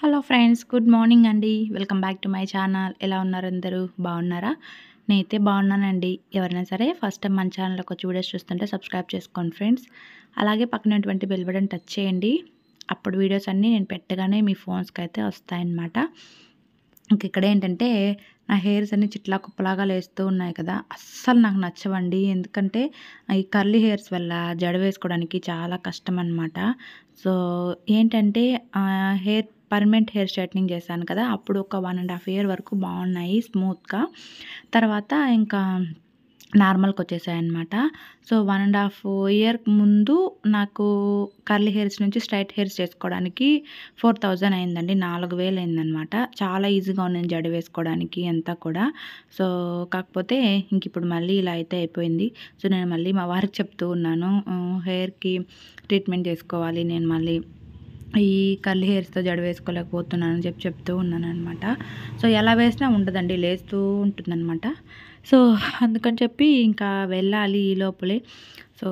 hello friends good morning అండి welcome back to my channel ఎలా ఉన్నారు అందరూ బాగున్నారా నేనైతే బాగున్నానండి ఎవరైనా సరే ఫస్ట్ టైం మన ఛానల్కి వచ్చి వీడియోస్ చూస్తుంటే సబ్స్క్రైబ్ చేసుకోండి ఫ్రెండ్స్ అలాగే పక్కనటువంటి బెల్ బటన్ టచ్ చేయండి అప్పుడు వీడియోస్ అన్నీ నేను పెట్టగానే మీ ఫోన్స్కి అయితే వస్తాయన్నమాట ఇంక ఇక్కడ ఏంటంటే నా హెయిర్స్ అన్ని చిట్లా కుప్పలాగా లేస్తూ ఉన్నాయి కదా అస్సలు నాకు నచ్చవండి ఎందుకంటే ఈ కర్లీ హెయిర్స్ వల్ల జడ వేసుకోవడానికి చాలా కష్టం అనమాట సో ఏంటంటే హెయిర్ పర్మనెంట్ హెయిర్ స్ట్రైట్నింగ్ చేశాను కదా అప్పుడు ఒక వన్ అండ్ హాఫ్ ఇయర్ వరకు బాగున్నాయి స్మూత్గా తర్వాత ఇంకా నార్మల్కి వచ్చేసాయి అనమాట so one and half year ముందు నాకు కర్లీ హెయిర్స్ నుంచి స్ట్రైట్ హెయిర్స్ చేసుకోవడానికి ఫోర్ థౌజండ్ అయిందండి నాలుగు వేలు అయిందనమాట చాలా ఈజీగా ఉంది జడ వేసుకోవడానికి అంతా కూడా సో కాకపోతే ఇంక ఇప్పుడు మళ్ళీ ఇలా అయితే అయిపోయింది సో నేను మళ్ళీ మా వారికి చెప్తూ ఉన్నాను హెయిర్కి ట్రీట్మెంట్ చేసుకోవాలి నేను మళ్ళీ ఈ కర్లీ హెయిర్స్తో జడ వేసుకోలేకపోతున్నాను అని చెప్పి చెప్తూ ఉన్నాను అనమాట సో ఎలా వేసినా ఉండదండి లేస్తూ ఉంటుందన్నమాట సో అందుకని చెప్పి ఇంకా వెళ్ళాలి ఈ లోపలే సో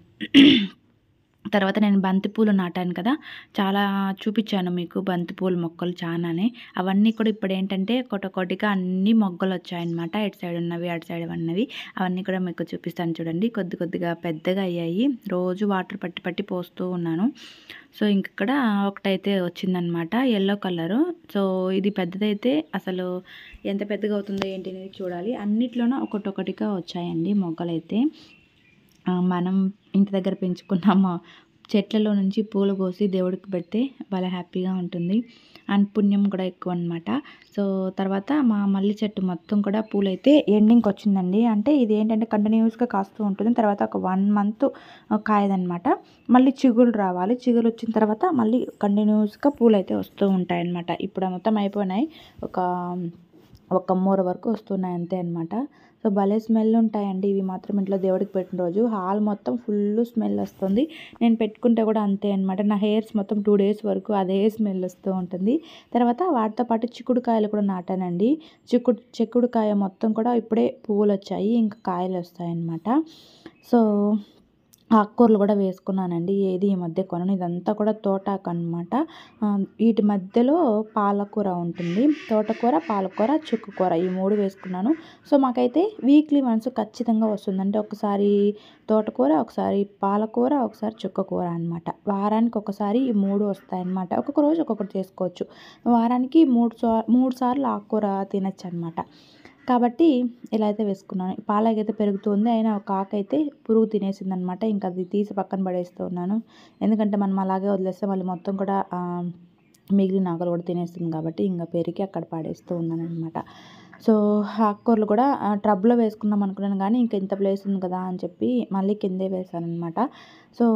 తర్వాత నేను బంతిపూలు నాటాను కదా చాలా చూపించాను మీకు బంతిపూల మొక్కలు చాలానే అవన్నీ కూడా ఇప్పుడు ఏంటంటే ఒకటొకటిగా అన్ని మొగ్గలు వచ్చాయన్నమాట ఇటు సైడ్ ఉన్నవి అటు సైడ్ ఉన్నవి అవన్నీ కూడా మీకు చూపిస్తాను చూడండి కొద్ది కొద్దిగా పెద్దగా అయ్యాయి రోజు వాటర్ పట్టి పట్టి పోస్తూ ఉన్నాను సో ఇక్కడ ఒకటైతే వచ్చిందనమాట ఎల్లో కలరు సో ఇది పెద్దదైతే అసలు ఎంత పెద్దగా అవుతుందో ఏంటి అనేది చూడాలి అన్నిట్లోనూ ఒకటొకటిగా వచ్చాయండి మొగ్గలైతే మనం ఇంటి దగ్గర పెంచుకున్న చెట్లలో నుంచి పూలు కోసి దేవుడికి పెడితే భలే హ్యాపీగా ఉంటుంది అండ్ పుణ్యం కూడా ఎక్కువ అనమాట సో తర్వాత మా మల్లి చెట్టు మొత్తం కూడా పూలు అయితే ఎండింగ్కి వచ్చిందండి అంటే ఇది ఏంటంటే కంటిన్యూస్గా కాస్తూ ఉంటుంది తర్వాత ఒక వన్ మంత్ కాయదనమాట మళ్ళీ చిగురు రావాలి చిగురు వచ్చిన తర్వాత మళ్ళీ కంటిన్యూస్గా పూలు అయితే వస్తూ ఉంటాయి అనమాట ఇప్పుడు మొత్తం అయిపోయినాయి ఒక ఒక మూర వరకు వస్తున్నాయి అంతే అనమాట సో భలే స్మెల్ ఉంటాయండి ఇవి మాత్రం ఇంట్లో దేవుడికి పెట్టిన రోజు హాల్ మొత్తం ఫుల్ స్మెల్ వస్తుంది నేను పెట్టుకుంటే కూడా అంతే అనమాట నా హెయిర్స్ మొత్తం టూ డేస్ వరకు అదే స్మెల్ వస్తూ ఉంటుంది తర్వాత వాటితో పాటు చిక్కుడుకాయలు కూడా నాటానండి చిక్కుడు చిక్కుడుకాయ మొత్తం కూడా ఇప్పుడే పువ్వులు వచ్చాయి ఇంకా కాయలు వస్తాయన్నమాట సో ఆకుకూరలు కూడా వేసుకున్నానండి ఏది ఈ మధ్య కొనను ఇదంతా కూడా తోటాకు అనమాట వీటి మధ్యలో పాలకూర ఉంటుంది తోటకూర పాలకూర చుక్కకూర ఈ మూడు వేసుకున్నాను సో మాకైతే వీక్లీ వన్స్ ఖచ్చితంగా వస్తుంది అంటే ఒకసారి తోటకూర ఒకసారి పాలకూర ఒకసారి చుక్కకూర అనమాట వారానికి ఒకసారి ఈ మూడు వస్తాయన్నమాట ఒక్కొక్క రోజు ఒక్కొక్కటి చేసుకోవచ్చు వారానికి మూడు సార్ మూడు సార్లు ఆకుకూర తినచ్చు అనమాట కాబట్టి ఇలా అయితే వేసుకున్నాను పాలకైతే పెరుగుతుంది అయినా ఒక ఆకు అయితే పురుగు తినేసింది అనమాట ఇంకా అది తీసి పక్కన పడేస్తూ ఉన్నాను ఎందుకంటే మనం అలాగే వదిలేస్తే మళ్ళీ మొత్తం కూడా మిగిలిన ఆకులు కూడా తినేస్తుంది కాబట్టి ఇంకా పెరిగి అక్కడ పడేస్తూ ఉన్నాను అనమాట సో ఆకుకూరలు కూడా ట్రబ్లో వేసుకుందాం అనుకున్నాను కానీ ఇంకా ఇంత ప్లేస్ ఉంది కదా అని చెప్పి మళ్ళీ కిందే వేసాను అనమాట సో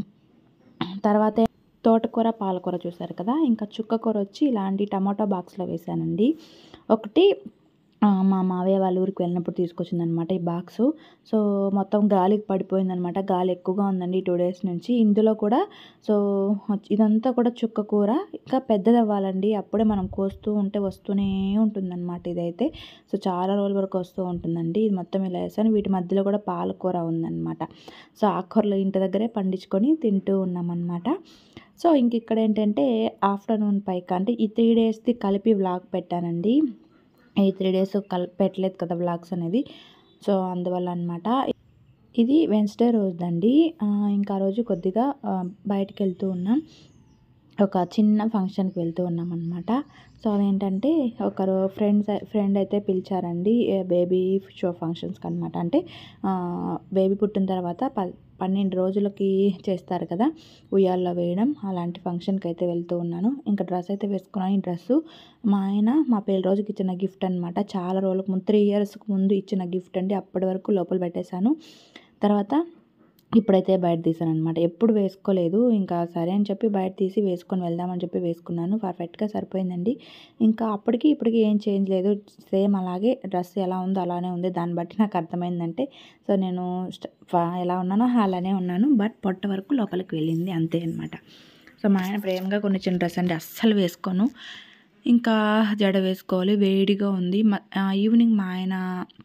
తర్వాత తోటకూర పాలకూర చూసారు కదా ఇంకా చుక్కకూర వచ్చి ఇలాంటి టమాటో బాక్స్లో వేసానండి ఒకటి మా మావయ్య వాళ్ళ ఊరికి వెళ్ళినప్పుడు తీసుకొచ్చిందనమాట ఈ బాక్స్ సో మొత్తం గాలికి పడిపోయిందనమాట గాలి ఎక్కువగా ఉందండి టూ డేస్ నుంచి ఇందులో కూడా సో ఇదంతా కూడా చుక్క కూర ఇంకా పెద్దది అవ్వాలండి అప్పుడే మనం కోస్తూ ఉంటే వస్తూనే ఉంటుందన్నమాట ఇదైతే సో చాలా రోజుల వరకు వస్తూ ఉంటుందండి ఇది మొత్తం ఇలా వేసాను వీటి మధ్యలో కూడా పాలకూర ఉందన్నమాట సో ఆకుకూరలు ఇంటి దగ్గరే పండించుకొని తింటూ ఉన్నామన్నమాట సో ఇంక ఇక్కడ ఏంటంటే ఆఫ్టర్నూన్ పైకి అంటే ఈ త్రీ డేస్ది కలిపి వ్లాగ్ పెట్టానండి ఈ త్రీ డేస్ కల్ పెట్టలేదు కదా బ్లాగ్స్ అనేది సో అందువల్ల అనమాట ఇది వెన్స్డే రోజుదండి ఇంకా రోజు కొద్దిగా బయటికి వెళ్తూ ఉన్నాం ఒక చిన్న ఫంక్షన్కి వెళ్తూ ఉన్నాం అనమాట సో అదేంటంటే ఒకరు ఫ్రెండ్స్ ఫ్రెండ్ అయితే పిలిచారండి బేబీ షో ఫంక్షన్స్కి అనమాట అంటే బేబీ పుట్టిన తర్వాత ప పన్నెండు రోజులకి చేస్తారు కదా ఉయ్యాల్లో వేయడం అలాంటి ఫంక్షన్కి అయితే వెళ్తూ ఉన్నాను ఇంకా డ్రెస్ అయితే వేసుకున్నాను ఈ డ్రెస్సు మా ఆయన మా పెళ్లి రోజుకి ఇచ్చిన గిఫ్ట్ అనమాట చాలా రోజులకు ముందు త్రీ ఇయర్స్కి ముందు ఇచ్చిన గిఫ్ట్ అండి అప్పటి వరకు లోపల పెట్టేశాను తర్వాత ఇప్పుడైతే బయట తీసాను అనమాట ఎప్పుడు వేసుకోలేదు ఇంకా సరే అని చెప్పి బయట తీసి వేసుకొని వెళ్దామని చెప్పి వేసుకున్నాను పర్ఫెక్ట్గా సరిపోయిందండి ఇంకా అప్పటికి ఇప్పటికి ఏం చేంజ్ లేదు సేమ్ అలాగే డ్రెస్ ఎలా ఉందో అలానే ఉంది దాన్ని బట్టి నాకు అర్థమైందంటే సో నేను ఎలా ఉన్నానో అలానే ఉన్నాను బట్ పొట్ట వరకు లోపలికి వెళ్ళింది అంతే అనమాట సో మా ఆయన ప్రేమగా కొనిచ్చిన డ్రెస్ అంటే అస్సలు వేసుకోను ఇంకా జడ వేసుకోవాలి వేడిగా ఉంది ఈవినింగ్ మా ఆయన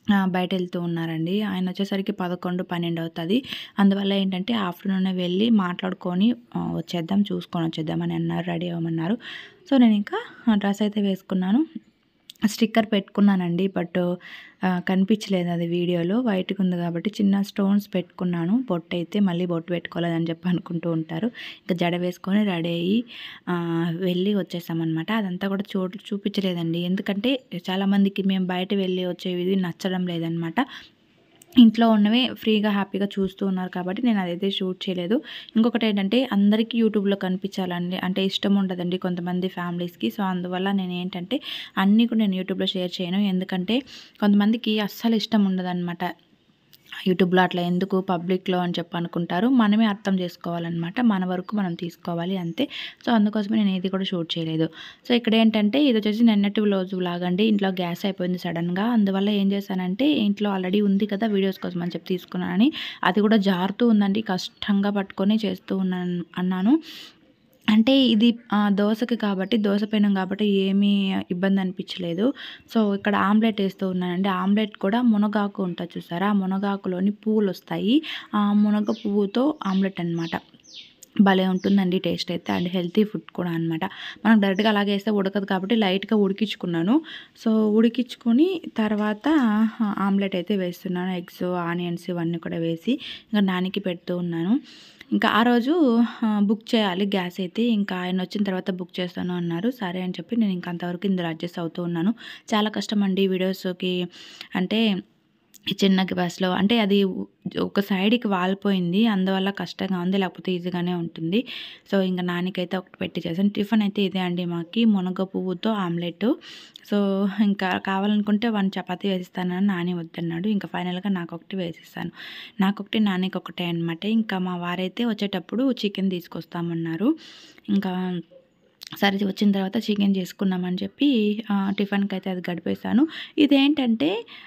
ఆ, బయట వెళ్తూ ఉన్నారండి ఆయన వచ్చేసరికి పదకొండు పన్నెండు అవుతుంది అందువల్ల ఏంటంటే ఆఫ్టర్నూన్ వెళ్ళి మాట్లాడుకొని ఆ, వచ్చేద్దాం చూసుకొని వచ్చేద్దామని అన్నారు రెడీ అవ్వమన్నారు సో నేను ఇంకా డ్రెస్ అయితే వేసుకున్నాను స్టిక్కర్ పెట్టుకున్నానండి బట్ ఆ, కనిపించలేదు అది వీడియోలో వైట్గా ఉంది కాబట్టి చిన్న స్టోన్స్ పెట్టుకున్నాను బొట్టు అయితే మళ్ళీ బొట్టు పెట్టుకోలేదని చెప్పి అనుకుంటూ ఉంటారు ఇంకా జడ వేసుకొని రెడీ అయ్యి ఆ, వెళ్ళి వచ్చేసామన్నమాట అదంతా కూడా చూ చూపించలేదండి ఎందుకంటే చాలామందికి మేము బయట వెళ్ళి వచ్చేవి నచ్చడం లేదనమాట ఇంట్లో ఉన్నవే ఫ్రీగా హ్యాపీగా చూస్తూ ఉన్నారు కాబట్టి నేను అదైతే షూట్ చేయలేదు ఇంకొకటి ఏంటంటే అందరికీ యూట్యూబ్లో కనిపించాలండి అంటే ఇష్టం ఉండదండి కొంతమంది ఫ్యామిలీస్కి సో అందువల్ల నేను ఏంటంటే అన్నీ కూడా నేను యూట్యూబ్లో షేర్ చేయను ఎందుకంటే కొంతమందికి అస్సలు ఇష్టం ఉండదన్నమాట యూట్యూబ్లో అట్లా ఎందుకు పబ్లిక్లో అని చెప్పి అనుకుంటారు మనమే అర్థం చేసుకోవాలన్నమాట మన వరకు మనం తీసుకోవాలి అంతే సో అందుకోసమే నేను ఇది కూడా షూట్ చేయలేదు సో ఇక్కడ ఏంటంటే ఇది వచ్చేసి నిన్నటి వ్లోజ్ లాగండి ఇంట్లో గ్యాస్ అయిపోయింది సడన్గా అందువల్ల ఏం చేశానంటే ఇంట్లో ఆల్రెడీ ఉంది కదా వీడియోస్ కోసం అని చెప్పి తీసుకున్నానని అది కూడా జారుతూ ఉందండి కష్టంగా పట్టుకొని చేస్తూ ఉన్నాను అన్నాను అంటే ఇది ఆ, దోసకి కాబట్టి దోస పెనం కాబట్టి ఏమీ ఇబ్బంది అనిపించలేదు సో ఇక్కడ ఆమ్లెట్ వేస్తూ ఉన్నానండి ఆమ్లెట్ కూడా మునగాకు ఉంటుంది చూసారా ఆ మునగాకులోని పువ్వులు వస్తాయి ఆ మునగ పువ్వుతో ఆమ్లెట్ అన్నమాట భలే ఉంటుందండి టేస్ట్ అయితే అండ్ హెల్తీ ఫుడ్ కూడా అనమాట మనం డైరెక్ట్గా అలాగే వేస్తే ఉడకదు కాబట్టి లైట్గా ఉడికించుకున్నాను సో ఉడికించుకొని తర్వాత ఆమ్లెట్ అయితే వేస్తున్నాను ఎగ్స్ ఆనియన్స్ ఇవన్నీ కూడా వేసి ఇంకా నానికి పెడుతూ ఉన్నాను ఇంకా ఆ రోజు ఆ, బుక్ చేయాలి గ్యాస్ అయితే ఇంకా ఆయన వచ్చిన తర్వాత బుక్ చేస్తాను అన్నారు సరే అని చెప్పి నేను ఇంకా అంతవరకు ఇందులో అడ్జస్ట్ అవుతూ ఉన్నాను చాలా కష్టం అండి వీడియోస్కి అంటే ఈ చిన్న గ్యాస్లో అంటే అది ఒక సైడ్కి వాలిపోయింది అందువల్ల కష్టంగా ఉంది లేకపోతే ఈజీగానే ఉంటుంది సో ఇంకా నానికైతే ఒకటి పెట్టి చేశాను టిఫిన్ అయితే ఇదే అండి మాకి మునగ పువ్వుతో ఆమ్లెట్ సో ఇంకా కావాలనుకుంటే వన్ చపాతీ వేసిస్తానని నాని వద్దన్నాడు ఇంకా ఫైనల్గా నాకు ఒకటి వేసిస్తాను నాకొకటి నానికి ఒకటే అనమాట ఇంకా మా వారైతే వచ్చేటప్పుడు చికెన్ తీసుకొస్తామన్నారు ఇంకా సరే వచ్చిన తర్వాత చికెన్ చేసుకున్నామని చెప్పి ఆ, టిఫిన్కి అయితే అది గడిపేశాను ఇదేంటంటే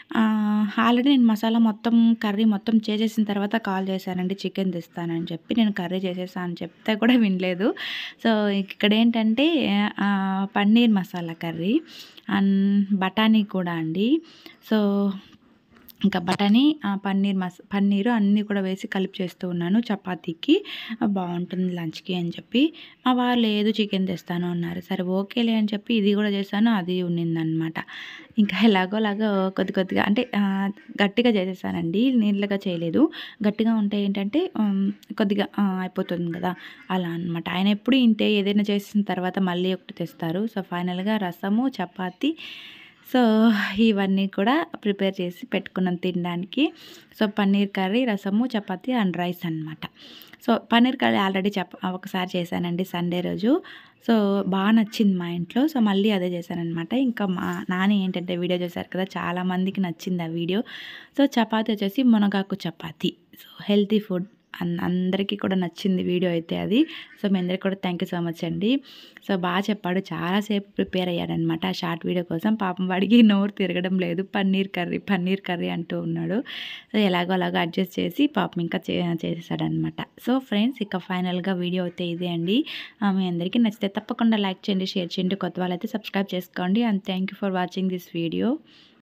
ఆల్రెడీ నేను మసాలా మొత్తం కర్రీ మొత్తం చేసేసిన తర్వాత కాల్ చేశానండి చికెన్ తెస్తానని చెప్పి నేను కర్రీ చేసేసాను అని చెప్తే కూడా వినలేదు సో ఇక్కడ ఏంటంటే ఆ, పన్నీర్ మసాలా కర్రీ అండ్ బఠానీ కూడా అండి సో ఇంకా బఠానీ ఆ, పన్నీర్ మస పన్నీరు అన్నీ కూడా వేసి కలిపి చేస్తూ ఉన్నాను చపాతీకి ఆ, బాగుంటుంది లంచ్కి అని చెప్పి మా వారు లేదు చికెన్ తెస్తాను అన్నారు సరే ఓకేలే అని చెప్పి ఇది కూడా చేశాను అది ఉన్నిందనమాట ఇంకా ఎలాగోలాగో కొద్ది కొద్దిగా అంటే ఆ, గట్టిగా చేసేసానండి నీళ్ళగా చేయలేదు గట్టిగా ఉంటే ఏంటంటే ఉమ్, కొద్దిగా ఆ, అయిపోతుంది కదా అలా అనమాట ఆయన ఎప్పుడు ఇంతే ఏదైనా చేసిన తర్వాత మళ్ళీ ఒకటి తెస్తారు సో ఫైనల్గా రసము చపాతీ సో ఇవన్నీ కూడా ప్రిపేర్ చేసి పెట్టుకున్నాం తినడానికి సో పన్నీర్ కర్రీ రసము చపాతీ అండ్ రైస్ అన్నమాట సో పన్నీర్ కర్రీ ఆల్రెడీ చెప్ప ఒకసారి చేశానండి సండే రోజు సో బాగా నచ్చింది మా ఇంట్లో సో మళ్ళీ అదే చేశానమాట ఇంకా మా నాని ఏంటంటే వీడియో చేశారు కదా చాలా మందికి నచ్చింది ఆ వీడియో సో చపాతీ వచ్చేసి మునగాకు చపాతీ సో హెల్తీ ఫుడ్ అన్ అందరికీ కూడా నచ్చింది వీడియో అయితే అది సో మీ అందరికీ కూడా థ్యాంక్ యూ సో మచ్ అండి సో బాగా చెప్పాడు చాలాసేపు ప్రిపేర్ అయ్యాడనమాట ఆ షార్ట్ వీడియో కోసం పాపం వాడికి నోరు తిరగడం లేదు పన్నీర్ కర్రీ పన్నీర్ కర్రీ అంటూ ఉన్నాడు సో ఎలాగో అలాగో అడ్జస్ట్ చేసి పాపం ఇంకా చే చేసేసాడనమాట సో ఫ్రెండ్స్ ఇక ఫైనల్గా వీడియో అయితే ఇదే అండి ఆ, మీ అందరికీ నచ్చితే తప్పకుండా లైక్ చేయండి షేర్ చేయండి కొత్త వాళ్ళైతే సబ్స్క్రైబ్ చేసుకోండి and thank you for watching this video